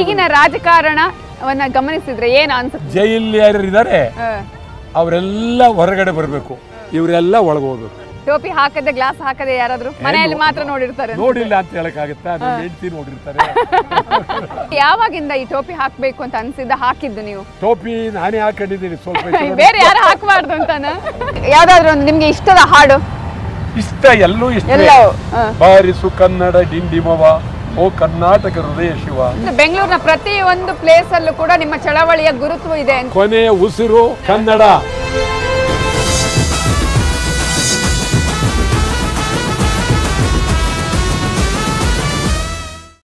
ಈಗಿನ ರಾಜಕಾರಣವನ್ನ ಗಮನಿಸಿದ್ರೆ ಏನ್ ಅನ್ಸುತ್ತೆ ಜೈಲಿ ಯಾರಿದ್ದಾರೆ ಹ. ಅವರೆಲ್ಲ ಹೊರಗಡೆ ಬರಬೇಕು ಇವರೆಲ್ಲ ಒಳಗೆ ಹೋಗ್ಬೇಕು ಟೋಪಿ ಹಾಕದೆ ಗ್ಲಾಸ್ ಹಾಕದೆ ಯಾರಾದ್ರೂ ಮನೆಯಲ್ಲಿ ಮಾತ್ರ ನೋಡಿರ್ತಾರೆ ನೋಡಿಲ್ಲ ಅಂತ ಹೇಳಕ್ಕಾಗತ್ತಾ ನನ್ನ ಹೆಂಡತಿ ನೋಡಿರ್ತಾರೆ ಯಾವಾಗಿಂದ ಈ ಟೋಪಿ ಹಾಕ್ಬೇಕು ಅಂತ ಅನ್ಸಿದ್ದ ಹಾಕಿದ್ದು ನೀವು ಟೋಪಿ ನಾನೇ ಹಾಕೊಂಡಿದ್ದೀನಿ ಸ್ವಲ್ಪ ಇತ್ತು ನೋಡಿ. ಬೇರೆ ಯಾರು ಹಾಕಬಾರ್ದು ಅಂತಾನ ಯಾವ್ದಾದ್ರು ಒಂದು ನಿಮ್ಗೆ ಇಷ್ಟದ ಹಾಡು ಇಷ್ಟ ಎಲ್ಲೂ ಇಷ್ಟ ಎಲ್ಲವೂ ಹ. ಬಾರಿಸು ಕನ್ನಡ ಡಿಂಡಿಮವ ಓ ಕರ್ನಾಟಕ ಹೃದಯ ಶಿವ ಬೆಂಗಳೂರಿನ ಪ್ರತಿ ಒಂದು ಪ್ಲೇಸ್ ಅಲ್ಲೂ ಕೂಡ ನಿಮ್ಮ ಚಳವಳಿಯ ಗುರುತ್ವ ಇದೆ ಅಂತ ಕೊನೆಯ ಉಸಿರು ಕನ್ನಡ